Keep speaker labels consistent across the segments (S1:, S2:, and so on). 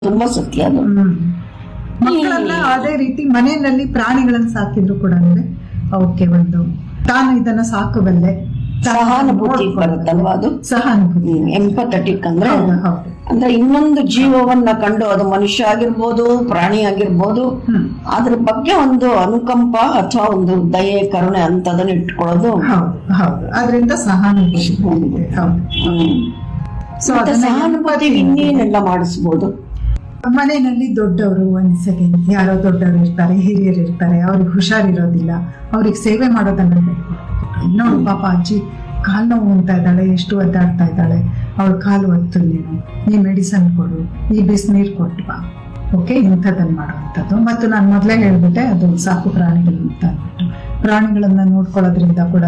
S1: ತುಂಬಾ ಸತ್ಯ ಅದು
S2: ಹ್ಮ್. ಮಕ್ಕಳನ್ನ ಅದೇ ರೀತಿ ಮನೆಯಲ್ಲಿ ಪ್ರಾಣಿಗಳನ್ನ ಸಾಕಿದ್ರು ಕೂಡ ಅಂದ್ರೆ ಅವಕ್ಕೆ ಒಂದು ತಾನು ಇದನ್ನ ಸಾಕಬಲ್ಲೆ ತಾನು
S1: ಸಹಾನುಭೂತಿ
S2: ನೋಡ್ಕೊಳ್ಳೋದು.
S1: ಬರುತ್ತಲ್ವಾ ಅದು
S2: ಸಹಾನುಭೂತಿ
S1: ಎಂಪಥೆಟಿಕ್ ಅಂದ್ರೆ
S2: ಹೌದು, ಹೌದು.
S1: ಅಂದ್ರೆ ಇನ್ನೊಂದು ಜೀವವನ್ನ ಕಂಡು ಅದು ಮನುಷ್ಯ ಆಗಿರ್ಬೋದು ಪ್ರಾಣಿ ಆಗಿರ್ಬೋದು
S2: ಹ್ಮ್.
S1: ಅದ್ರ ಬಗ್ಗೆ ಒಂದು ಅನುಕಂಪ ಅಥವಾ ಒಂದು ದಯೆ ಕರುಣೆ ಅಂತದನ್ನ ಇಟ್ಕೊಳ್ಳೋದು
S2: ಹೌದು ಹೌದು ಅದರಿಂದ ಸಹಾನುಭೂತಿ ಬಂದಿದೆ ಹೌದು
S1: ಹ್ಮ್.
S2: ಸೊ
S1: ಮತ್ತೆ
S2: ಅದನ್ನ
S1: ಸಹಾನುಭೂತಿ ಇನ್ನೇನೆಲ್ಲ ಮಾಡಿಸ್ಬೋದು
S2: ಮನೆಯಲ್ಲಿ ದೊಡ್ಡವರು ಒಂದ್ ಸೆಕೆಂಡ್ ಯಾರೋ ದೊಡ್ಡವರು ಇರ್ತಾರೆ ಹಿರಿಯರು ಇರ್ತಾರೆ ಅವ್ರಿಗೆ ಹುಷಾರಿರೋದಿಲ್ಲ ಅವ್ರಿಗೆ ಸೇವೆ ಮಾಡೋದನ್ನ ಹೇಳ್ಕೊಡ್ಬೇಕು ನೋಡು ಪಾಪ ಅಜ್ಜಿ ಕಾಲು ನೋವು ಉಂಟ ಇದ್ದಾಳೆ ಎಷ್ಟು ಒದ್ದಾಡ್ತಾ ಇದ್ದಾಳೆ ಅವಳ ಕಾಲು ಒತ್ತು ನೀನು ಈ ಮೆಡಿಸನ್ ಕೊಡು ಈ ಬಿಸಿನೀರು ಕೊಟ್ಟು ಬಾ ಓಕೆ ಇಂಥದ್ದನ್ನ ಮಾಡುವಂಥದ್ದು ಮತ್ತು ನಾನು ಮೊದಲೇ ಹೇಳ್ಬಿಟ್ಟೆ ಅದು ಸಾಕು ಪ್ರಾಣಿಗಳು ಅಂತ ಅಂದ್ಬಿಟ್ಟು ಪ್ರಾಣಿಗಳನ್ನ ನೋಡ್ಕೊಳ್ಳೋದ್ರಿಂದ ಕೂಡ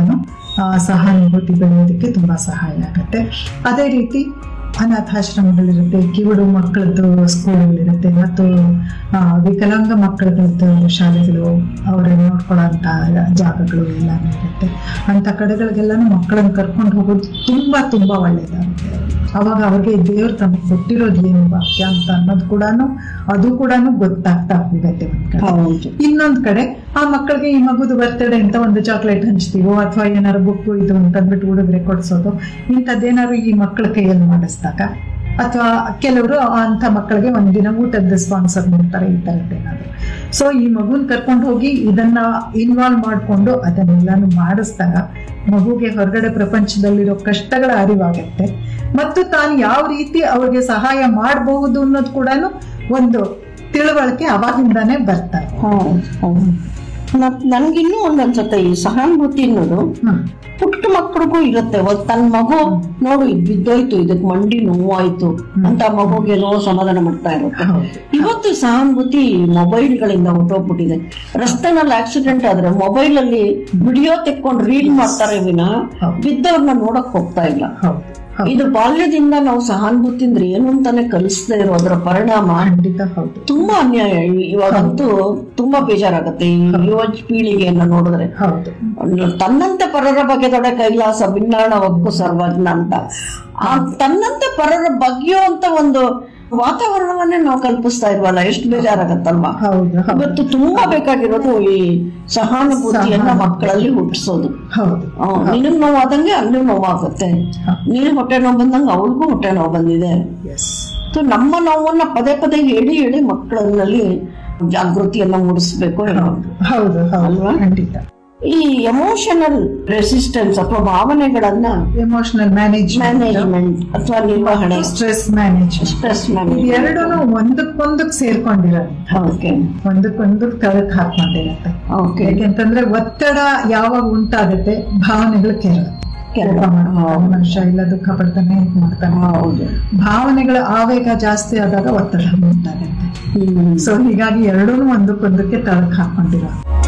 S2: ಸಹಾನುಭೂತಿ ಬೆಳೆಯೋದಕ್ಕೆ ತುಂಬಾ ಸಹಾಯ ಆಗುತ್ತೆ ಅದೇ ರೀತಿ ಅನಾಥಾಶ್ರಮಗಳಿರುತ್ತೆ ಕಿವುಡು ಮಕ್ಕಳದ್ದು ಸ್ಕೂಲ್ಗಳಿರುತ್ತೆ ಮತ್ತು ಆ, ವಿಕಲಾಂಗ ಮಕ್ಕಳದ್ದು ಶಾಲೆಗಳು ಅವರ ನೋಡ್ಕೊಳ್ಳೋಂಥ ಜಾಗಗಳು ಎಲ್ಲಾನು ಇರುತ್ತೆ ಅಂಥ ಕಡೆಗಳಿಗೆಲ್ಲಾನು ಮಕ್ಕಳನ್ನ ಕರ್ಕೊಂಡು ಹೋಗೋದು ತುಂಬಾ ತುಂಬಾ ಒಳ್ಳೇದಾಗುತ್ತೆ ಅವಾಗ ಅವ್ರಿಗೆ ದೇವ್ರು ತಮಗೆ ಕೊಟ್ಟಿರೋದು ಏನು ವಾಕ್ಯ ಅಂತ ಅನ್ನೋದು ಕೂಡ ಅದು ಕೂಡ ಗೊತ್ತಾಗ್ತಾ ಹೋಗುತ್ತೆ ಒಂದ್ ಕಡೆ
S1: ಹೌದು
S2: ಇನ್ನೊಂದ್ ಕಡೆ ಆ ಮಕ್ಕಳಿಗೆ ಈ ಮಗುದು ಬರ್ತಡೇ ಅಂತ ಒಂದು ಚಾಕ್ಲೇಟ್ ಹಂಚ್ತೀವೋ ಅಥವಾ ಏನಾರು ಬುಕ್ ಇದು ಅಂತಂದ್ಬಿಟ್ಟು ಹುಡುಗರೆ ಕೊಡ್ಸೋದು ಇಂಥದ್ದೇನಾದ್ರು ಈ ಮಕ್ಕಳ ಕೈಯಲ್ಲಿ ಮಾಡಿಸ್ದಾಗ ಅಥವಾ ಕೆಲವರು ಅಂತ ಮಕ್ಕಳಿಗೆ ಒಂದಿನ ಊಟದ ಸ್ಪಾನ್ಸರ್ ಮಾಡ್ತಾರೆ ಈ ತರದ್ದೇನಾದ್ರು ಸೊ ಈ ಮಗುನ್ ಕರ್ಕೊಂಡು ಹೋಗಿ ಇದನ್ನ ಇನ್ವಾಲ್ವ್ ಮಾಡ್ಕೊಂಡು ಅದನ್ನೆಲ್ಲಾನು ಮಾಡಿಸಿದಾಗ ಮಗುಗೆ ಹೊರಗಡೆ ಪ್ರಪಂಚದಲ್ಲಿರೋ ಕಷ್ಟಗಳ ಅರಿವಾಗತ್ತೆ ಮತ್ತು ತಾನು ಯಾವ ರೀತಿ ಅವ್ರಿಗೆ ಸಹಾಯ ಮಾಡಬಹುದು ಅನ್ನೋದು ಕೂಡ ಒಂದು ತಿಳುವಳಿಕೆ ಅವಾಗಿಂದಾನೇ ಬರ್ತಾರೆ
S1: ಹೌದು ಹೌದು ಮತ್ ನನ್ಗಿನ್ನೂ ಒಂದ್ ಅನ್ಸುತ್ತೆ ಈ ಸಹಾನುಭೂತಿ ಅನ್ನೋದು
S2: ಹ್ಮ್
S1: ಪುಟ್ಟ ಮಕ್ಕಳಿಗೂ ಇರುತ್ತೆ ಒಂದ್ ತನ್ನ ಮಗು ನೋಡು ಇದ್ ಬಿದ್ದೋಯ್ತು ಇದಕ್ ಮಂಡಿ ನೋವಾಯ್ತು ಅಂತ ಮಗುಗೆ ನೋವು ಸಮಾಧಾನ ಮಾಡ್ತಾ ಇರುತ್ತೆ
S2: ಹೌದು.
S1: ಇವತ್ತು ಸಹಾನುಭೂತಿ ಮೊಬೈಲ್ಗಳಿಂದ ಹೊಟ್ಟೋಗ್ಬಿಟ್ಟಿದೆ ರಸ್ತೆನಲ್ಲಿ ಆಕ್ಸಿಡೆಂಟ್ ಆದ್ರೆ ಮೊಬೈಲ್ ಅಲ್ಲಿ ವಿಡಿಯೋ ತೆಕ್ಕೊಂಡು ರೀಲ್ ಮಾಡ್ತಾರೆ ವಿನ
S2: ಹೌದು.
S1: ಬಿದ್ದವ್ರನ್ನ ನೋಡಕ್ ಹೋಗ್ತಾ ಇಲ್ಲ
S2: ಹೌದು ಹೌದು
S1: ಇದು ಬಾಲ್ಯದಿಂದ ನಾವು ಸಹಾನುಭೂತಿ ಅಂದ್ರೆ ಏನು ಅಂತಾನೆ ಕಲಿಸದೇ ಇರೋದ್ರ ಪರಿಣಾಮ
S2: ಖಂಡಿತ ಹೌದು
S1: ತುಂಬಾ ಅನ್ಯಾಯ ಇ- ಇವಾಗಂತೂ ತುಂಬಾ ಬೇಜಾರಾಗತ್ತೆ ಈ ಯುವ ಪೀಳಿಗೆಯನ್ನ ನೋಡಿದ್ರೆ
S2: ಹೌದು
S1: ತನ್ನಂತೆ ಪರರ ಬಗೆದೊಡೆ ಕೈಲಾಸ ಭಿನ್ನಾಣ ಒಕ್ಕು ಸರ್ವಜ್ಞ ಅಂತ ಆ ತನ್ನಂತೆ ಪರರ ಬಗ್ಗೆಯೋ ಅಂತ ಒಂದು ವಾತಾವರಣವನ್ನೇ ನಾವು ಕಲ್ಪಿಸ್ತಾ ಇಲ್ವಲ್ಲ ಎಷ್ಟು ಬೇಜಾರಾಗತ್ತಲ್ವಾ
S2: ಹೌದು ಹೌದು
S1: ಇವತ್ತು ತುಂಬಾ ಬೇಕಾಗಿರೋದು ಈ ಸಹಾನುಭೂತಿಯನ್ನ ಮಕ್ಕಳಲ್ಲಿ ಹುಟ್ಟಿಸೋದು
S2: ಹೌದು
S1: ನಿನಗ್ ನೋವಾದಂಗೆ ಅಲ್ಲೂ ನೋವಾಗುತ್ತೆ ನೀನು ಹೊಟ್ಟೆ ನೋವು ಬಂದಂಗೆ ಅವಳಿಗೂ ಹೊಟ್ಟೆ ನೋವು ಬಂದಿದೆ
S2: ಎಸ್
S1: ಸೊ ನಮ್ಮ ನೋವನ್ನ ಪದೇ ಪದೇ ಹೇಳಿ ಹೇಳಿ ಮಕ್ಕಳಲ್ಲಿ ಜಾಗೃತಿಯನ್ನ ಮೂಡಿಸ್ಬೇಕು ಹೇಳೋದು
S2: ಹೌದು ಹೌದು
S1: ಅಲ್ವಾ?
S2: ಖಂಡಿತ
S1: ಈ ಎಮೋಷನಲ್ ರೆಸಿಸ್ಟೆನ್ಸ್ ಅಥವಾ ಭಾವನೆಗಳನ್ನ
S2: ಎಮೋಷನಲ್ ಮ್ಯಾನೇಜ್ಮೆಂಟ್
S1: ಮ್ಯಾನೇಜ್ಮೆಂಟ್ ಅಥವಾ ನಿರ್ವಹಣೆ
S2: ಸ್ಟ್ರೆಸ್ ಮ್ಯಾನೇಜ್ಮೆಂಟ್
S1: ಸ್ಟ್ರೆಸ್
S2: ಇದು
S1: ಮ್ಯಾನೇಜ್ಮೆಂಟ್
S2: ಎರಡೂನು ಒಂದಕ್ಕೊಂದಕ್ಕೆ ಸೇರ್ಕೊಂಡಿರೋದು
S1: ಓಕೆ
S2: ಒಂದಕ್ಕೊಂದು ಕಳಕ್ ಹಾಕೊಂಡಿರತ್ತೆ
S1: ಓಕೆ
S2: ಯಾಕೆಂತಂದ್ರೆ ಒತ್ತಡ ಯಾವಾಗ ಉಂಟಾಗುತ್ತೆ ಭಾವನೆಗಳು ಕೆರಳ
S1: ಕೆರಳ.
S2: ಕೋಪ ಮಾಡ್ತಾನೆ ಮನುಷ್ಯ ಇಲ್ಲ ದುಃಖ ಪಡ್ತಾನೆ ಇದ್ ಮಾಡ್ತಾನೆ
S1: ಹೌದು
S2: ಭಾವನೆಗಳ ಆವೇಗ ಜಾಸ್ತಿ ಆದಾಗ ಒತ್ತಡ ಉಂಟಾಗುತ್ತೆ
S1: ಹ್ಮ್
S2: ಸೊ ಹೀಗಾಗಿ ಎರಡೂ ಒಂದಕ್ಕೊಂದಕ್ಕೆ ತಳಕ್ ಹಾಕೊಂಡಿರೋ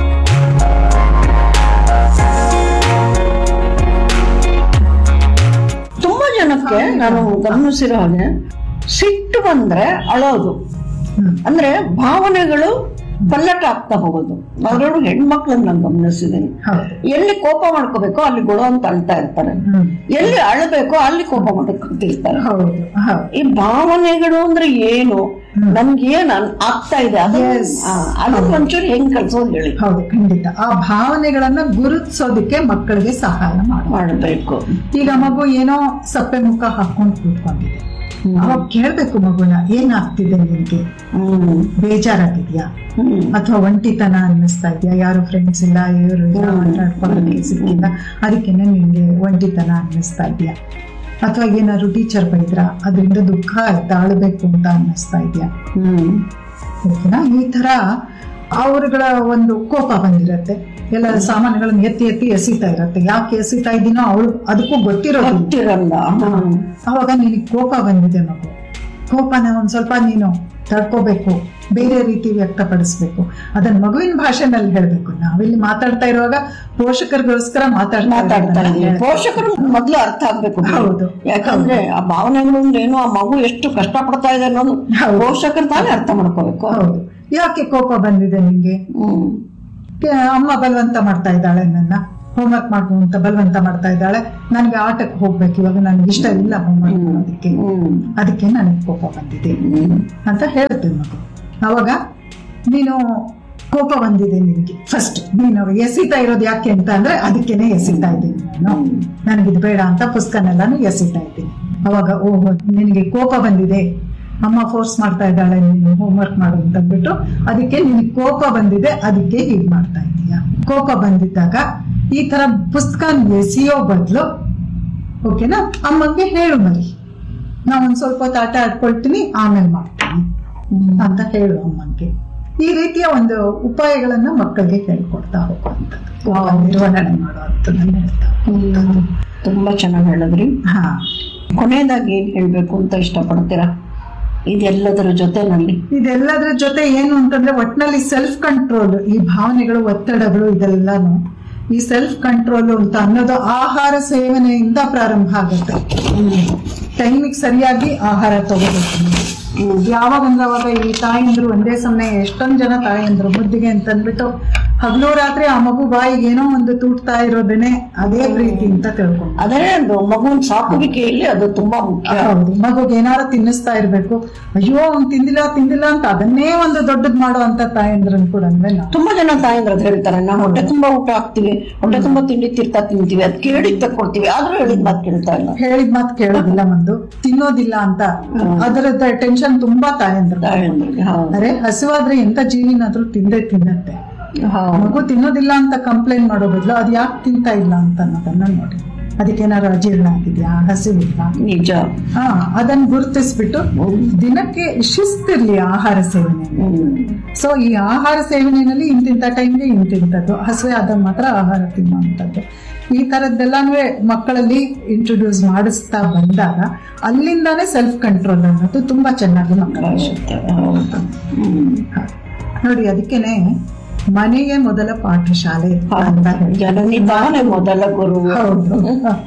S1: ತುಂಬಾ ಜನಕ್ಕೆ ನಾನು ಗಮನಿಸಿರೋ ಹಾಗೆ ಸಿಟ್ಟು ಬಂದ್ರೆ ಅಳೋದು
S2: ಹ್ಮ್
S1: ಅಂದ್ರೆ ಭಾವನೆಗಳು ಪಲ್ಲಟ ಆಗ್ತಾ ಹೋಗೋದು ಅದರಲ್ಲೂ ಹೆಣ್ಮಕ್ಳನ್ನ ನಾನು ಗಮನಿಸಿದ್ದೀನಿ
S2: ಹೌದು
S1: ಎಲ್ಲಿ ಕೋಪ ಮಾಡ್ಕೋಬೇಕೋ ಅಲ್ಲಿ ಗೊಳು ಅಂತ ಅಳ್ತಾ ಇರ್ತಾರೆ
S2: ಹ್ಮ್
S1: ಎಲ್ಲಿ ಅಳಬೇಕೋ ಅಲ್ಲಿ ಕೋಪ ಮಾಡ್ಕೊತಿರ್ತಾರೆ
S2: ಹೌದು ಹೌದು
S1: ಈ ಭಾವನೆಗಳು ಅಂದ್ರೆ ಏನು ನಮ್ಗೆ ಏನ್ ಅನ್- ಆಗ್ತಾ ಇದೆ ಅದು
S2: Yes.
S1: ಅದನ್ನ ಒಂಚೂರು ಹೆಂಗ್ ಕಳ್ಸೋದು ಹೇಳಿ
S2: ಹೌದು ಖಂಡಿತ ಆ ಭಾವನೆಗಳನ್ನ ಗುರುತಿಸೋದಕ್ಕೆ ಮಕ್ಕಳಿಗೆ ಸಹಾಯ ಮಾಡ
S1: ಮಾಡಬೇಕು
S2: ಈಗ ಮಗು ಏನೋ ಸಪ್ಪೆ ಮುಖ ಹಾಕೊಂಡು ಕೂತ್ಕೊಂಡಿದೆ ಅವಾಗ ಕೇಳ್ಬೇಕು ಮಗುನ ಏನಾಗ್ತಿದೆ ನಿನ್ಗೆ
S1: ಹ್ಮ್
S2: ಬೇಜಾರಾಗಿದ್ಯಾ
S1: ಹ್ಮ್
S2: ಅಥವಾ ಒಂಟಿತನ ಅನ್ನಿಸ್ತಾ ಇದೆಯಾ ಯಾರು ಫ್ರೆಂಡ್ಸ್ ಇಲ್ಲ ಇವರು ಇಲ್ಲ ಮಾತಾಡ್ಕೊಳ್ಳೋಕೆ ಸಿಕ್ಕಿಲ್ಲ ಅದಕ್ಕೇನೆ ನಿನ್ಗೆ ಒಂಟಿತನ ಅನ್ನಿಸ್ತಾ ಇದೆಯಾ ಅಥವಾ ಏನಾದ್ರು ಟೀಚರ್ ಬೈದ್ರ ಅದರಿಂದ ದುಃಖ ಆಯ್ತಾ ಅಳಬೇಕು ಅಂತ ಅನ್ನಿಸ್ತಾ ಇದೆಯಾ
S1: ಹ್ಮ್
S2: ಓಕೆನಾ ಈ ತರ ಅವರುಗಳ ಒಂದು ಕೋಪ ಬಂದಿರತ್ತೆ ಎಲ್ಲ ಸಾಮಾನುಗಳನ್ನ ಎತ್ತಿ ಎತ್ತಿ ಎಸಿತಾ ಇರತ್ತೆ ಯಾಕೆ ಎಸಿತಾ ಇದ್ದೀನೋ ಅವಳು ಅದಕ್ಕೂ ಗೊತ್ತಿರೋದಿಲ್ಲ
S1: ಗೊತ್ತಿರಲ್ಲ ಹ್ಮ್.
S2: ಅವಾಗ ನಿನಗೆ ಕೋಪ ಬಂದಿದೆ ಮಗು ಕೋಪನ ಒಂದ್ ಸ್ವಲ್ಪ ನೀನು ತಡ್ಕೋಬೇಕು ಬೇರೆ ರೀತಿ ವ್ಯಕ್ತಪಡಿಸ್ಬೇಕು ಅದನ್ನ ಮಗುವಿನ ಭಾಷೆನಲ್ಲಿ ಹೇಳ್ಬೇಕು ನಾವಿಲ್ಲಿ ಮಾತಾಡ್ತಾ ಇರುವಾಗ ಪೋಷಕರಿಗೋಸ್ಕರ ಮಾತಾಡ್ತಾ
S1: ಮಾತಾಡ್ತಾ
S2: ಇರೋದನ್ನ
S1: ಇದೀವಿ
S2: ಹೇಳ್ಬೇಕು.
S1: ಪೋಷಕರು ಮೊದ್ಲು ಅರ್ಥ ಆಗ್ಬೇಕು
S2: ಹೌದು.
S1: ಯಾಕಂದ್ರೆ ಆ ಭಾವನೆಗಳು ಅಂದ್ರೆ ಏನು ಆ ಮಗು ಎಷ್ಟು ಕಷ್ಟ ಪಡ್ತಾ ಇದೆ ಅನ್ನೋದು
S2: ಹೌದು.
S1: ಪೋಷಕರು ತಾನೇ ಅರ್ಥ ಮಾಡ್ಕೋಬೇಕು
S2: ಹೌದು ಯಾಕೆ ಕೋಪ ಬಂದಿದೆ ನಿಂಗೆ
S1: ಹ್ಮ್
S2: ಕೆ- ಅಮ್ಮ ಬಲವಂತ ಮಾಡ್ತಾ ಇದ್ದಾಳೆ ನನ್ನ ಹೋಮ್ವರ್ಕ್ ಮಾಡ್ಬೋದು ಅಂತ ಬಲವಂತ ಮಾಡ್ತಾ ಇದ್ದಾಳೆ ನನಗೆ ಆಟಕ್ಕೆ ಹೋಗ್ಬೇಕು ಇವಾಗ ನನಗೆ ಇಷ್ಟ ಇಲ್ಲ ಹೋಮ್ವರ್ಕ್ ಮಾಡೋದಕ್ಕೆ
S1: ಹ್ಮ್
S2: ಅದಕ್ಕೆ ನನಗೆ ಕೋಪ ಬಂದಿದೆ
S1: ಹ್ಮ್
S2: ಅಂತ ಹೇಳುತ್ತೆ ಮಗು ಅವಾಗ ನೀನು ಕೋಪ ಬಂದಿದೆ ನಿನಗೆ ಫಸ್ಟ್ ನೀನು ಎಸಿತಾ ಇರೋದು ಯಾಕೆ ಅಂತ ಅಂದ್ರೆ ಅದಕ್ಕೇನೆ ಎಸಿತಾ ಇದ್ದೀನಿ ನಾನು ನನಗಿದು ಬೇಡ ಅಂತ ಪುಸ್ತಕನೆಲ್ಲಾನು ಎಸಿತಾ ಇದ್ದೀನಿ ಅವಾಗ ಓಹೋ ನಿನಗೆ ಕೋಪ ಬಂದಿದೆ ಅಮ್ಮ ಫೋರ್ಸ್ ಮಾಡ್ತಾ ಇದ್ದಾಳೆ ನೀನು ಹೋಮ್ವರ್ಕ್ ಮಾಡು ಅಂತ ಅಂದ್ಬಿಟ್ಟು ಅದಕ್ಕೆ ನಿನಗೆ ಕೋಪ ಬಂದಿದೆ ಅದಕ್ಕೆ ಹೀಗೆ ಮಾಡ್ತಾ ಇದೀಯ ಕೋಪ ಬಂದಿದ್ದಾಗ ಈ ತರ ಪುಸ್ತಕ ಎಸೆಯೋ ಬದಲು ಓಕೆನಾ ಅಮ್ಮಂಗೆ ಹೇಳು ಮರಿ ನಾ ಒಂದ್ ಸ್ವಲ್ಪ ಹೊತ್ತು ಆಟ ಆಡ್ಕೊಳ್ತೀನಿ ಆಮೇಲೆ ಮಾಡ್ತೀನಿ ಅಂತ ಹೇಳು ಅಮ್ಮಂಗೆ ಈ ರೀತಿಯ ಒಂದು ಉಪಾಯಗಳನ್ನ ಮಕ್ಕಳಿಗೆ ಹೇಳ್ಕೊಡ್ತಾ ಹೋಗುವಂಥದ್ದು ಕೋಪ ನಿರ್ವಹಣೆ ಮಾಡುವಂಥದ್ದನ್ನ ಹೇಳ್ತಾ
S1: ಹ್ಮ್. ತುಂಬಾ ಚೆನ್ನಾಗಿ ಹೇಳಿದ್ರಿ
S2: ಹಾ
S1: ಕೊನೆಯದಾಗಿ ಏನ್ ಹೇಳ್ಬೇಕು ಅಂತ ಇಷ್ಟಪಡ್ತೀರಾ ಇದೆಲ್ಲದರ ಜೊತೆನಲ್ಲಿ
S2: ಇದೆಲ್ಲದ್ರ ಜೊತೆ ಏನು ಅಂತಂದ್ರೆ ಒಟ್ನಲ್ಲಿ ಸೆಲ್ಫ್ ಕಂಟ್ರೋಲ್ ಈ ಭಾವನೆಗಳು ಒತ್ತಡಗಳು ಇದೆಲ್ಲಾನು ಈ ಸೆಲ್ಫ್ ಕಂಟ್ರೋಲ್ ಅಂತ ಅನ್ನೋದು ಆಹಾರ ಸೇವನೆಯಿಂದ ಪ್ರಾರಂಭ ಆಗುತ್ತೆ ಟೈಮಿಗೆ ಸರಿಯಾಗಿ ಆಹಾರ ತಗೋಬೇಕು
S1: ಹ್ಮ್.
S2: ಯಾವಾಗ ಅಂದ್ರೆ ಅವಾಗ ಈ ತಾಯಂದ್ರು ಒಂದೇ ಸಮಯ ಎಷ್ಟೊಂದ್ ಜನ ತಾಯಂದ್ರು ಮುದ್ದಿಗೆ ಅಂತ ಅಂದ್ಬಿಟ್ಟು ಹಗಲು ರಾತ್ರಿ ಆ ಮಗು ಬಾಯಿಗೆ ಏನೋ ಒಂದು ತೂಟ್ತಾ ಇರೋದನ್ನೇ ಅದೇ ಪ್ರೀತಿ ಅಂತ ತಿಳ್ಕೊಂಡು
S1: ಅದೇ ಅದು ಮಗುವಿನ ಸಾಕುವಿಕೆಯಲ್ಲಿ ಅದು ತುಂಬಾ ಮುಖ್ಯ
S2: ಹೌದು ಮಗುಗೆ ಏನಾರು ತಿನ್ನಿಸ್ತಾ ಇರ್ಬೇಕು ಅಯ್ಯೋ ಅವ್ನ್ ತಿಂದಿಲ್ಲ ತಿಂದಿಲ್ಲ ಅಂತ ಅದನ್ನೇ ಒಂದು ದೊಡ್ಡದ್ ಮಾಡುವಂತ ತಾಯಂದ್ರನ್ ಕೂಡ ಅಂದ್ರೆ ನಾವು
S1: ತುಂಬಾ ಜನ ತಾಯಂದ್ರದ್ ಹೇಳ್ತಾರೆ ನಾವು ಹೊಟ್ಟೆ ತುಂಬಾ ಊಟ ಹಾಕ್ತಿವಿ ಹೊಟ್ಟೆ ತುಂಬಾ ತಿಂಡಿ ತಿರ್ತಾ ತಿಂತೀವಿ ಅದ್ ಕೇಳಿದ್ ತಕೊಡ್ತೀವಿ ಆದ್ರೂ ಹೇಳಿದ್ ಮಾತು ಕೇಳ್ತಾ ಇಲ್ಲ
S2: ಹೇಳಿದ ಮಾತು ಕೇಳೋದಿಲ್ಲ ಒಂದು ತಿನ್ನೋದಿಲ್ಲ ಅಂತ ಅದರದ ಟೆನ್ಷನ್ ತುಂಬಾ ತಾಯಂದ್ರು
S1: ತಾಯಂದ್ರಿಗೆ ಹೌದು
S2: ಅರೆ ಹಸಿವಾದ್ರೆ ಎಂತ ಜೀವಿನಾದ್ರೂ ತಿಂದೇ ತಿನ್ನತ್ತೆ
S1: ಹೌದು
S2: ಮಗು ತಿನ್ನೋದಿಲ್ಲ ಅಂತ ಕಂಪ್ಲೇಂಟ್ ಮಾಡೋ ಬದಲು ಅದ್ ಯಾಕೆ ತಿಂತಾ ಇಲ್ಲ ಅಂತ ಅನ್ನೋದನ್ನ ನೋಡಿ ಅದಕ್ಕೇನಾದ್ರು ಅಜೀರ್ಣ ಆಗಿದ್ಯಾ ಹಸಿವಿಲ್ಲ
S1: ನಿಜ
S2: ಹಾ ಅದನ್ನ ಗುರುತಿಸ್ಬಿಟ್ಟು ದಿನಕ್ಕೆ ಶಿಸ್ತಿರ್ಲಿ ಆಹಾರ ಸೇವನೆ
S1: ಹ್ಮ್
S2: ಸೊ ಈ ಆಹಾರ ಸೇವನೆಯಲ್ಲಿ ಇಂತಿಂತ ಟೈಮ್ಗೆ ಇಂತಿಂತದ್ದು ಹಸಿವೆ ಆದಾಗ ಮಾತ್ರ ಆಹಾರ ತಿನ್ನುವಂಥದ್ದು ಈ ತರದ್ದೆಲ್ಲಾನು ಮಕ್ಕಳಲ್ಲಿ ಇಂಟ್ರೊಡ್ಯೂಸ್ ಮಾಡಿಸ್ತಾ ಬಂದಾಗ ಅಲ್ಲಿಂದಾನೇ ಸೆಲ್ಫ್ ಕಂಟ್ರೋಲ್ ಅನ್ನೋದು ತುಂಬಾ ಚೆನ್ನಾಗಿ ಮಕ್ಕಳ
S1: ಬರುತ್ತೆ. ಹೌದು ಹ್ಮ್
S2: ನೋಡಿ ಅದಕ್ಕೇನೆ ಮನೆಯೇ ಮೊದಲ ಪಾಠಶಾಲೆ ಅಂತ ಹೇಳಿ
S1: ಜನನಿ ತಾನೇ ಮೊದಲ ಗುರು
S2: ಹೌದು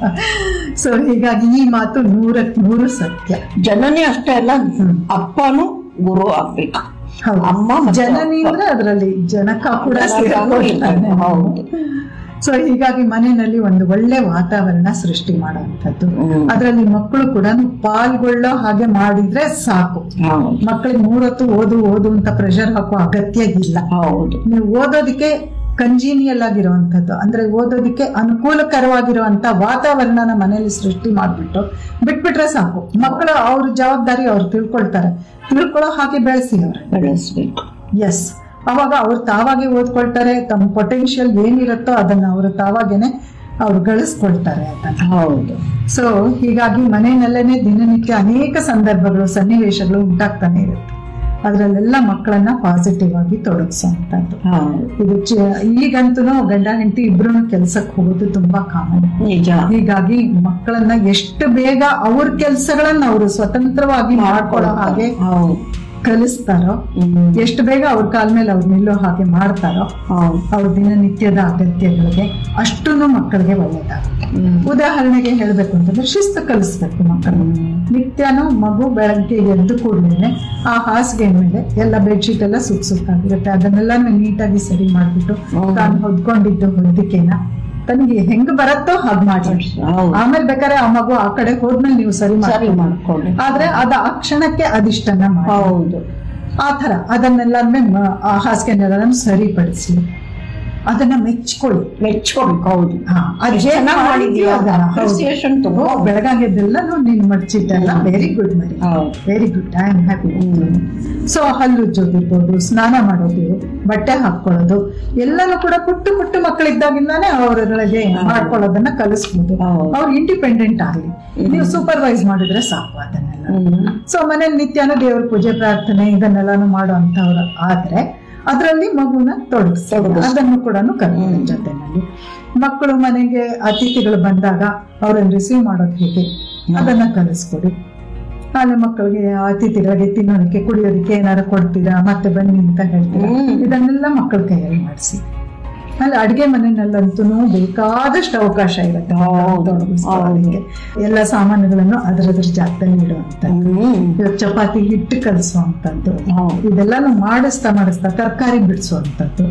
S2: ಸೊ ಹೀಗಾಗಿ ಈ ಮಾತು ನೂರಕ್ ನೂರು ಸತ್ಯ
S1: ಜನನಿ ಅಷ್ಟೇ ಅಲ್ಲ ಅಪ್ಪನು ಗುರು ಆಗ್ಬೇಕು
S2: ಹೌದು
S1: ಅಮ್ಮ ಮತ್ತೆ
S2: ಜನನಿ ಅಂದ್ರೆ ಅದರಲ್ಲಿ ಜನಕ ಕೂಡ ಸೇರ್ಕೊಳ್ತಾನೆ.
S1: ಹೌದು
S2: ಸೊ ಹೀಗಾಗಿ ಮನೆಯಲ್ಲಿ ಒಂದು ಒಳ್ಳೆ ವಾತಾವರಣ ಸೃಷ್ಟಿ ಮಾಡುವಂಥದ್ದು
S1: ಹ್ಮ್.
S2: ಅದರಲ್ಲಿ ಮಕ್ಕಳು ಕೂಡ ಪಾಲ್ಗೊಳ್ಳೋ ಹಾಗೆ ಮಾಡಿದ್ರೆ ಸಾಕು
S1: ಹೌದು
S2: ಮಕ್ಕಳಿಗೆ ಮೂರೊತ್ತು ಓದು ಓದು ಅಂತ ಪ್ರೆಷರ್ ಹಾಕೋ ಅಗತ್ಯ ಇಲ್ಲ
S1: ಹೌದು
S2: ನೀವು ಓದೋದಕ್ಕೆ ಕಂಜೀನಿಯಲ್ ಆಗಿರುವಂತದ್ದು ಅಂದ್ರೆ ಓದೋದಕ್ಕೆ ಅನುಕೂಲಕರವಾಗಿರುವಂತ ವಾತಾವರಣನ ಮನೆಯಲ್ಲಿ ಸೃಷ್ಟಿ ಮಾಡ್ಬಿಟ್ಟು ಬಿಟ್ಬಿಟ್ರೆ ಸಾಕು ಮಕ್ಕಳು ಅವ್ರ ಜವಾಬ್ದಾರಿ ಅವ್ರು ತಿಳ್ಕೊಳ್ತಾರೆ ತಿಳ್ಕೊಳ್ಳೋ ಹಾಗೆ ಬೆಳೆಸಿ ಅವ್ರೆ
S1: ಬೆಳೆಸ್ಬೇಕು
S2: ಎಸ್ ಅವಾಗ ಅವ್ರು ತಾವಾಗೆ ಓದ್ಕೊಳ್ತಾರೆ ತಮ್ಮ ಪೊಟೆನ್ಶಿಯಲ್ ಏನಿರುತ್ತೋ ಅದನ್ನ ಅವರು ತಾವಾಗೇನೆ ಅವ್ರು ಗಳಿಸ್ಕೊಳ್ತಾರೆ ಅದನ್ನ
S1: ಹೌದು
S2: ಸೊ ಹೀಗಾಗಿ ಮನೆಯಲ್ಲೇನೆ ದಿನನಿತ್ಯ ಅನೇಕ ಸಂದರ್ಭಗಳು ಸನ್ನಿವೇಶಗಳು ಉಂಟಾಗ್ತಾನೆ ಇರುತ್ತೆ ಅದರಲ್ಲೆಲ್ಲ ಮಕ್ಕಳನ್ನ ಪಾಸಿಟಿವ್ ಆಗಿ ತೊಡಗಿಸುವಂತದ್ದು
S1: ಹೌದು
S2: ಇದು ಚ- ಈಗಂತೂ ಗಂಡ ಹೆಂಡತಿ ಇಬ್ರು ಕೆಲ್ಸಕ್ಕೆ ಹೋಗೋದು ತುಂಬಾ ಕಾಮನ್
S1: ನಿಜ
S2: ಹೀಗಾಗಿ ಮಕ್ಕಳನ್ನ ಎಷ್ಟು ಬೇಗ ಅವ್ರ ಕೆಲ್ಸಗಳನ್ನ ಅವರು ಸ್ವತಂತ್ರವಾಗಿ ಮಾಡ್ಕೊಳ್ಳೋ ಹಾಗೆ
S1: ಹೌದು
S2: ಕಲಿಸ್ತಾರೋ
S1: ಹ್ಮ್
S2: ಎಷ್ಟು ಬೇಗ ಅವ್ರ ಕಾಲ ಮೇಲೆ ಅವ್ರು ನಿಲ್ಲೋ ಹಾಗೆ ಮಾಡ್ತಾರೋ
S1: ಹೌದು
S2: ಅವ್ರ ದಿನನಿತ್ಯದ ಅಗತ್ಯಗಳಿಗೆ ಅಷ್ಟೂ ಮಕ್ಕಳಿಗೆ ಒಳ್ಳೇದಾಗುತ್ತೆ
S1: ಹ್ಮ್
S2: ಉದಾಹರಣೆಗೆ ಹೇಳ್ಬೇಕು ಅಂತಂದ್ರೆ ಶಿಸ್ತು ಕಲಿಸ್ಬೇಕು ಮಕ್ಕಳು ನಿತ್ಯನೂ ಮಗು ಬೆಳಗ್ಗೆ ಎದ್ದು ಕೂಡಲೇ ಆ ಹಾಸಿಗೆ ಮೇಲೆ ಎಲ್ಲ ಬೆಡ್ಶೀಟ್ ಎಲ್ಲ ಸುತ್ತ ಸುತ್ತಾಗಿರುತ್ತೆ ಅದನ್ನೆಲ್ಲ ನೀಟಾಗಿ ಸರಿ ಮಾಡ್ಬಿಟ್ಟು
S1: ಹ್ಮ್.
S2: ತಾನು ಹೊದ್ಕೊಂಡಿದ್ದು ಹೊದ್ದಿಕೆನ ತನಗೆ ಹೆಂಗ್ ಬರತ್ತೋ ಹಾಗೆ ಮಾಡಿ
S1: ಹೌದು
S2: ಆಮೇಲೆ ಬೇಕಾದ್ರೆ ಆ ಮಗು ಆ ಕಡೆ ಹೋದ್ಮೇಲೆ ನೀವು ಸರಿ
S1: ಸರಿ
S2: ಮಾಡಿ
S1: ಮಾಡ್ಕೊಳ್ಳಿ
S2: ಆದ್ರೆ ಅದ ಆ ಕ್ಷಣಕ್ಕೆ ಅದಿಷ್ಟನ್ನ ಮಾಡಿ
S1: ಹೌದು
S2: ಆ ಥರ ಅದನ್ನೆಲ್ಲನೇ ಮ- ಆ ಹಾಸಿಗೆನೆಲ್ಲ ಸರಿಪಡಿಸಿ ಅದನ್ನ ಮೆಚ್ಕೊಳ್ಳಿ
S1: ಮೆಚ್ಕೊಳ್ಬೇಕು ಹೌದು
S2: ಹಾ, ಅದ್
S1: ಎಷ್ಟು
S2: ಹೇಗ್
S1: ಚೆನ್ನಾಗ್ ಮಾಡಿದ್ಯೋ
S2: ಮಾಡಿದ್ಯೋ ಅದನ್ನ, ಹೌದು.
S1: appreciation ತುಂಬಾ
S2: ಓ, ಬೆಳಗಾಗೆದ್ದೆಲ್ಲನೂ ನೀನ್ ಮಡ್ಚಿದ್ದಲ್ಲ ವೆರಿ ಗುಡ್ ಮರಿ
S1: ಹೌದು
S2: very good I am happy
S1: hmm.
S2: So ಹಲ್ಲು ಉಜ್ಜೋದಿರ್ಬೋದು ಸ್ನಾನ ಮಾಡೋದು ಬಟ್ಟೆ ಹಾಕೊಳ್ಳೋದು ಎಲ್ಲನೂ ಕೂಡ ಪುಟ್ಟು ಪುಟ್ಟು ಮಕ್ಕಳಿದ್ದಾಗಿಂದಾನೇ ಅವರೊಳಗೆ ಮಾಡ್ಕೊಳ್ಳೋದನ್ನ ಕಲಿಸ್ಬೋದು
S1: ಹೌದು.
S2: ಅವ್ರು ಇಂಡಿಪೆಂಡೆಂಟ್ ಆಗ್ಲಿ ನೀವು ಸೂಪರ್ವೈಸ್ ಮಾಡಿದ್ರೆ ಸಾಕು ಅದನ್ನೆಲ್ಲ
S1: ಹ್ಮ್
S2: ಸೊ ಮನೇಲಿ ನಿತ್ಯನೂ ದೇವ್ರ ಪೂಜೆ ಪ್ರಾರ್ಥನೆ ಇದನ್ನೆಲ್ಲಾನು ಮಾಡುವಂತವ್ರು ಆದ್ರೆ ಅದರಲ್ಲಿ ಮಗುನ ತೊಡಗಿಸಿ
S1: ತೊಡಗಿಸಿ.
S2: ಅದನ್ನು ಕೂಡ ಕರ್ಕೊಂಡು ಜೊತೆನಲ್ಲಿ ಮಕ್ಕಳು ಮನೆಗೆ ಅತಿಥಿಗಳು ಬಂದಾಗ ಅವ್ರನ್ನ ರಿಸೀವ್ ಮಾಡೋದು ಹೇಗೆ ಅದನ್ನ ಕಲಿಸ್ಕೊಡಿ ಆಮೇಲೆ ಮಕ್ಕಳಿಗೆ ಅತಿಥಿಗಳಿಗೆ ತಿನ್ನೋದಕ್ಕೆ ಕುಡಿಯೋದಕ್ಕೆ ಏನಾರು ಕೊಡ್ತೀರಾ ಮತ್ತೆ ಬನ್ನಿ ಅಂತ ಹೇಳ್ತೀರಾ
S1: ಹ್ಮ್.
S2: ಇದನ್ನೆಲ್ಲ ಮಕ್ಕಳ ಕೈಯಲ್ಲಿ ಮಾಡಿಸಿ ಅಲ್ಲಿ ಅಡಿಗೆ ಮನೆಯಲ್ಲಂತೂ ಬೇಕಾದಷ್ಟು ಅವಕಾಶ ಇರುತ್ತೆ
S1: ಹೌದು.
S2: ತೊಡಗಿಸ್ಕೊಳ್ಳೋದಕ್ಕೆ. ಎಲ್ಲ ಸಾಮಾನುಗಳನ್ನು ಅದರದ್ರ ಜಾಗದಲ್ಲಿ ಇಡುವಂಥದ್ದು
S1: ಹ್ಮ್
S2: ಇವಾಗ ಚಪಾತಿ ಹಿಟ್ಟು ಕಲಿಸುವಂಥದ್ದು
S1: ಹೌದು
S2: ಇದೆಲ್ಲಾನು ಮಾಡಿಸ್ತಾ ಮಾಡಿಸ್ತಾ ತರಕಾರಿ ಬಿಡಿಸುವಂಥದ್ದು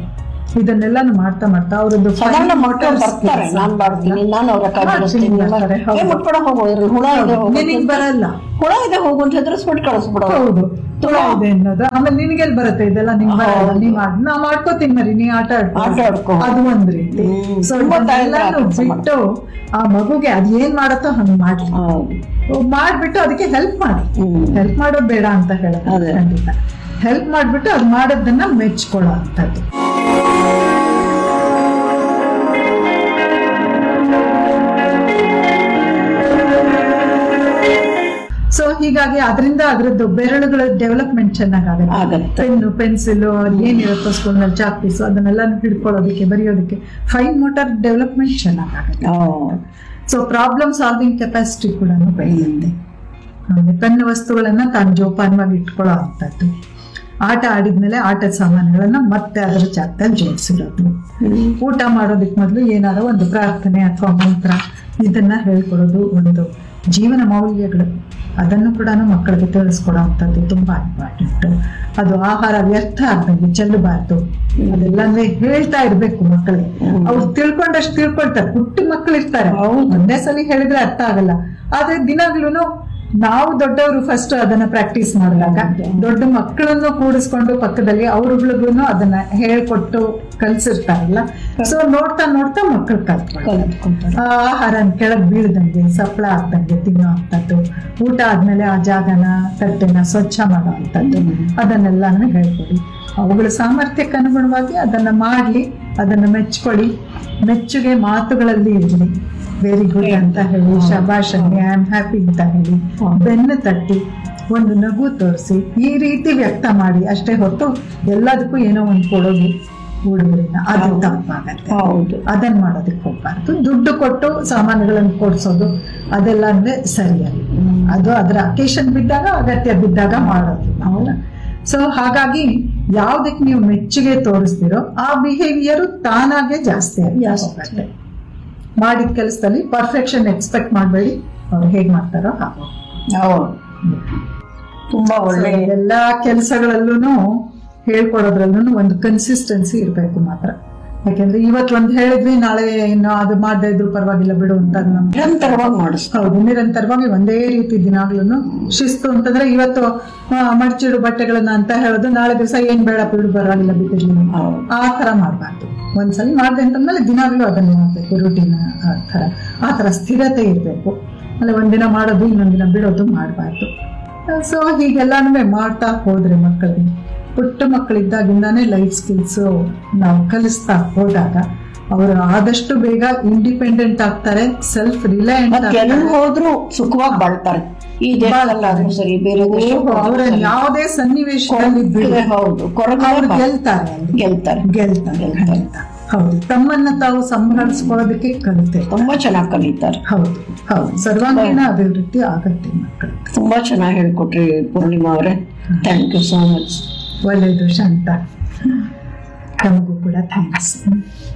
S2: ಇದನ್ನೆಲ್ಲಾನು ಮಾಡ್ತಾ ಮಾಡ್ತಾ ಅವರದ್ದು
S1: ಸಾಧಾರಣ ಮಕ್ಕಳು ಬರ್ತಾರೆ ನಾನ್ ಮಾಡ್ತೀನಿ ನಾನು ಅವ್ರ ಕೈ
S2: ಮಾಡ್ತೀನಿ
S1: ಬಿಡಿಸ್ತೀನಿ
S2: ಅಂತಾರೆ, ಹೌದು.
S1: ಏ, ಮುಟ್ಕೊಡ ಹೋಗು ಇದ್ರಲ್ಲಿ ಹುಳ ಇದೆ ಹೋಗು
S2: ನಿನಗ್
S1: ಅಂತ.
S2: ಬರಲ್ಲ
S1: ಹುಳ ಇದೆ ಹೋಗು ಅಂತ ಹೆದರ್ಸ್ಬಿಟ್ಟು ಕಳಿಸ್ಬಿಡೋದು
S2: ಹೌದು ತುಳ ಇದೆ ಅನ್ನೋದು ಆಮೇಲೆ ನಿನಗೆಲ್ ಬರುತ್ತೆ ಇದೆಲ್ಲ ನಿಂಗ್ ಬರಲ್ಲ ನೀವ್ ಮಾಡ್ ನಾ ಮಾಡ್ಕೋತೀನಿ ಮರಿ ನೀ ಆಟ ಆಡ್ಕೋ
S1: ಆಟ ಆಡ್ಕೋ.
S2: ಅದು ಒಂದ್ ರೀತಿ
S1: ಹ್ಮ್.
S2: ಸೊ
S1: ತುಂಬಾ ತಾಯಿ
S2: ಇದನ್ನೆಲ್ಲಾನು
S1: ಕೆಲ್ಸ
S2: ಬಿಟ್ಟು ಆ ಮಗುಗೆ ಅದ್ ಏನ್ ಮಾಡತ್ತೋ ಹಂಗ್ ಮಾಡ್ಲಿ
S1: ಹೌದು.
S2: ಮಾಡ್ಬಿಟ್ಟು ಅದಕ್ಕೆ ಹೆಲ್ಪ್ ಮಾಡಿ
S1: ಹ್ಮ್.
S2: ಹೆಲ್ಪ್ ಮಾಡೋದು ಬೇಡ ಅಂತ ಹೇಳೋದು
S1: ಅದೇ.
S2: ಖಂಡಿತ ಹೆಲ್ಪ್ ಮಾಡ್ಬಿಟ್ಟು ಅದ್ ಮಾಡೋದನ್ನ ಮೆಚ್ಕೊಳ್ಳೋ ಅಂತದ್ದು ಸೊ ಹೀಗಾಗಿ ಅದರಿಂದ ಅದ್ರದ್ದು ಬೆರಳುಗಳ ಡೆವಲಪ್ಮೆಂಟ್ ಚೆನ್ನಾಗಾಗುತ್ತೆ
S1: ಆಗತ್ತೆ
S2: ಪೆನ್ನು ಪೆನ್ಸಿಲ್ ಏನಿರುತ್ತೋ ಸ್ಕೂಲ್ನಲ್ಲಿ ಚಾಕ್ ಪೀಸು ಅದನ್ನೆಲ್ಲ ಹಿಡ್ಕೊಳ್ಳೋದಕ್ಕೆ ಬರೆಯೋದಕ್ಕೆ ಫೈನ್ ಮೋಟಾರ್ ಡೆವಲಪ್ಮೆಂಟ್ ಚೆನ್ನಾಗಾಗುತ್ತೆ
S1: ಹೌದು.
S2: ಸೊ ಪ್ರಾಬ್ಲಮ್ ಸಾಲ್ವಿಂಗ್ ಕೆಪಾಸಿಟಿ ಕೂಡ ಬೆಳೆಯುತ್ತೆ ಆಮೇಲೆ ತನ್ನ ವಸ್ತುಗಳನ್ನ ತಾನು ಜೋಪಾನವಾಗಿ ಇಟ್ಕೊಳ್ಳೋ ಅಂಥದ್ದು ಆಟ ಆಡಿದ್ಮೇಲೆ ಆಟದ ಸಾಮಾನುಗಳನ್ನ ಮತ್ತೆ ಅದರ ಜಾಗದಲ್ಲಿ ಜೋಡಿಸಿರೋದು ಊಟ ಮಾಡೋದಕ್ಕೆ ಮೊದಲು ಏನಾದ್ರು ಒಂದು ಪ್ರಾರ್ಥನೆ ಅಥವಾ ಮಂತ್ರ ಇದನ್ನ ಹೇಳ್ಕೊಡೋದು ಒಂದು ಜೀವನ ಮೌಲ್ಯಗಳು ಅದನ್ನು ಕೂಡ ಮಕ್ಕಳಿಗೆ ತಿಳಿಸ್ಕೊಡೋ ಅಂಥದ್ದು ತುಂಬಾ ಇಂಪಾರ್ಟೆಂಟ್ ಅದು ಆಹಾರ ವ್ಯರ್ಥ ಆಗ್ದಂಗೆ ಚೆಲ್ಲಬಾರ್ದು ಅದೆಲ್ಲ ಅಂದ್ರೆ ಹೇಳ್ತಾ ಇರ್ಬೇಕು ಮಕ್ಕಳಿಗೆ ಅವ್ರು ತಿಳ್ಕೊಂಡಷ್ಟು ತಿಳ್ಕೊಳ್ತಾರೆ ಪುಟ್ಟ ಮಕ್ಕಳು ಇರ್ತಾರೆ
S1: ಹೌದು.
S2: ಒಂದೇ ಸಲ ಹೇಳಿದ್ರೆ ಅರ್ಥ ಆಗಲ್ಲ ಆದ್ರೆ ದಿನಾಗ್ಲೂ ನಾವು ದೊಡ್ಡವರು ಫಸ್ಟ್ ಅದನ್ನ ಪ್ರಾಕ್ಟೀಸ್ ಮಾಡಿದಾಗ ದೊಡ್ಡ ಮಕ್ಕಳನ್ನು ಕೂಡಿಸ್ಕೊಂಡು ಪಕ್ಕದಲ್ಲಿ ಅವ್ರುಗಳಿಗೂ ಅದನ್ನ ಹೇಳ್ಕೊಟ್ಟು ಕಲ್ಸಿರ್ತಾರಲ್ಲ ಸೊ ನೋಡ್ತಾ ನೋಡ್ತಾ ಮಕ್ಕಳು ಕಲ್ತ್ಕೊಳ್ಳೋದು
S1: ಕಲ್ತ್ಕೊಂತಾರೆ.
S2: ಆ ಆಹಾರ ಕೆಳಗ್ ಬೀಳ್ದಂಗೆ ಸಪ್ಳ ಆಗ್ದಂಗೆ ತಿನ್ನೋ ಅಂಥದ್ದು ಊಟ ಆದ್ಮೇಲೆ ಆ ಜಾಗನ ತಟ್ಟೆನ ಸ್ವಚ್ಛ ಮಾಡೋ ಅಂಥದ್ದು ಅದನ್ನೆಲ್ಲಾನು ಹೇಳ್ಕೊಡಿ ಅವುಗಳ ಸಾಮರ್ಥ್ಯಕ್ಕೆ ಅನುಗುಣವಾಗಿ ಅದನ್ನ ಮಾಡ್ಲಿ ಅದನ್ನ ಮೆಚ್ಕೊಳ್ಳಿ ಮೆಚ್ಚುಗೆ ಮಾತುಗಳಲ್ಲಿ ಇರಲಿ ವೆರಿ ಗುಡ್ ಅಂತ ಹೇಳಿ ಶಬಾಷ್ ಐ ಆಮ್ ಹ್ಯಾಪಿ ಅಂತ ಹೇಳಿ ಬೆನ್ನು ತಟ್ಟಿ ಒಂದು ನಗು ತೋರಿಸಿ ಈ ರೀತಿ ವ್ಯಕ್ತ ಮಾಡಿ ಅಷ್ಟೇ ಹೊತ್ತು ಎಲ್ಲದಕ್ಕೂ ಏನೋ ಒಂದು ಕೊಡೋದು ಉಡುಗೊರೆನ ಅದು ತಪ್ಪಾಗತ್ತೆ
S1: ಹೌದು
S2: ಅದನ್ನ ಮಾಡೋದಕ್ಕೆ ಹೋಗ್ಬಾರ್ದು ದುಡ್ಡು ಕೊಟ್ಟು ಸಾಮಾನುಗಳನ್ನು ಕೊಡ್ಸೋದು ಅದೆಲ್ಲ ಅಂದ್ರೆ ಸರಿಯಲ್ಲ ಅದು ಅದರ ಅಕೇಶನ್ ಬಿದ್ದಾಗ ಅಗತ್ಯ ಬಿದ್ದಾಗ ಮಾಡೋದು ನಾವು ಸೊ ಹಾಗಾಗಿ ಯಾವ್ದಕ್ಕೆ ನೀವು ಮೆಚ್ಚುಗೆ ತೋರಿಸ್ತೀರೋ ಆ ಬಿಹೇವಿಯರ್ ತಾನಾಗೆ ಜಾಸ್ತಿ ಆಗುತ್ತೆ ಮಾಡಿದ ಕೆಲಸದಲ್ಲಿ ಪರ್ಫೆಕ್ಷನ್ ಎಕ್ಸ್ಪೆಕ್ಟ್ ಮಾಡಬೇಡಿ ಅವ್ರು ಹೇಗ್ ಮಾಡ್ತಾರೋ ಹಾಗೆ
S1: ಹೌದು ತುಂಬಾ ಒಳ್ಳೆ
S2: ಎಲ್ಲಾ ಕೆಲಸಗಳಲ್ಲೂ ಹೇಳ್ಕೊಡೋದ್ರಲ್ಲೂ ಒಂದು ಕನ್ಸಿಸ್ಟೆನ್ಸಿ ಇರ್ಬೇಕು ಮಾತ್ರ ಯಾಕೆಂದ್ರೆ ಇವತ್ತು ಒಂದ್ ಹೇಳಿದ್ವಿ ನಾಳೆ ಇನ್ನು ಅದು ಮಾಡದೇ ಇದ್ರು ಪರವಾಗಿಲ್ಲ ಬಿಡು ಅಂತ ಅದ್ ನಮ್ಗೆ
S1: ನಿರಂತರವಾಗಿ ಮಾಡಿಸ್ತಾರೆ
S2: ಹೌದು ನಿರಂತರವಾಗಿ ಒಂದೇ ರೀತಿ ದಿನಾಗ್ಲೂ ಶಿಸ್ತು ಅಂತಂದ್ರೆ ಇವತ್ತು ಆ, ಮಡ್ಚಿಡು ಬಟ್ಟೆಗಳನ್ನ ಅಂತ ಹೇಳೋದು ನಾಳೆ ದಿವಸ ಏನ್ ಬೇಡ ಬಿಡು ಪರವಾಗಿಲ್ಲ ಬಿಟ್ಟಿರ್ಲಿ
S1: ಹೌದು.
S2: ಆ ತರ ಮಾಡ್ಬಾರ್ದು ಒಂದ್ಸಲಿ ಮಾಡ್ದೆ ಅಂತಂದ್ಮೇಲೆ ದಿನಾಗ್ಲೂ ಅದನ್ನ ಮಾಡ್ಬೇಕು ರುಟೀನ್ ಆ ತರ ಆ ತರ ಸ್ಥಿರತೆ ಇರ್ಬೇಕು ಆಮೇಲೆ ಒಂದಿನ ಮಾಡೋದು ಇನ್ನೊಂದಿನ ಬಿಡೋದು ಮಾಡಬಾರ್ದು ಸೊ ಹೀಗೆಲ್ಲಾನು ಮಾಡ್ತಾ ಹೋದ್ರೆ ಮಕ್ಕಳಿಗೆ ಪುಟ್ಟ ಮಕ್ಕಳಿದ್ದಾಗಿಂದಾನೇ ಲೈಫ್ ಸ್ಕಿಲ್ಸ್ ನಾವು ಕಲಿಸ್ತಾ ಹೋದಾಗ ಅವರು ಆದಷ್ಟು ಬೇಗ ಇಂಡಿಪೆಂಡೆಂಟ್ ಆಗ್ತಾರೆ ಸೆಲ್ಫ್ ರಿಲಯಂಟ್
S1: ಮತ್ತೆ ಎಲ್ಲಿ ಹೋದ್ರು ಸುಖವಾಗಿ ಬಾಳ್ತಾರೆ ಈ ದೇಶದಲ್ಲಾದ್ರೂ ಸರಿ ಬೇರೆ ದೇಶಕ್ಕೆ
S2: ಅವರ
S1: ಹೋದ್ರೂ ಸರಿ.
S2: ಯಾವುದೇ ಸನ್ನಿವೇಶದಲ್ಲಿ ಬಿಡಿ
S1: ಹೌದು ಕೊರಗ
S2: ಅವ್ರು ಗೆಲ್ತಾರೆ ಅಲ್ಲಿ.
S1: ಗೆಲ್ತಾರೆ
S2: ಗೆಲ್ತಾರೆ
S1: ಗೆಲ್ತಾರೆ.
S2: ಖಂಡಿತ. ಹೌದು ತಮ್ಮನ್ನ ತಾವು ಸಂಭಾಳಿಸ್ಕೊಳ್ಳೋದಕ್ಕೆ ಕಲಿತೆ
S1: ತುಂಬಾ ಚೆನ್ನಾಗಿ ಕಲಿತಾರೆ
S2: ಹೌದು ಹೌದು ಸರ್ವಾಂಗೀಣ ಅಭಿವೃದ್ಧಿ ಆಗತ್ತೆ ಮಕ್ಕಳು
S1: ತುಂಬಾ ಚೆನ್ನಾಗಿ ಹೇಳ್ಕೊಟ್ರಿ ಪೂರ್ಣಿಮಾ ಅವರೇ ಥ್ಯಾಂಕ್ ಯು ಸೋ ಮಚ್
S2: ಒಳ್ಳೆಯದು ಶಾಂತ ನಮಗೂ ಕೂಡ ಥ್ಯಾಂಕ್ಸ್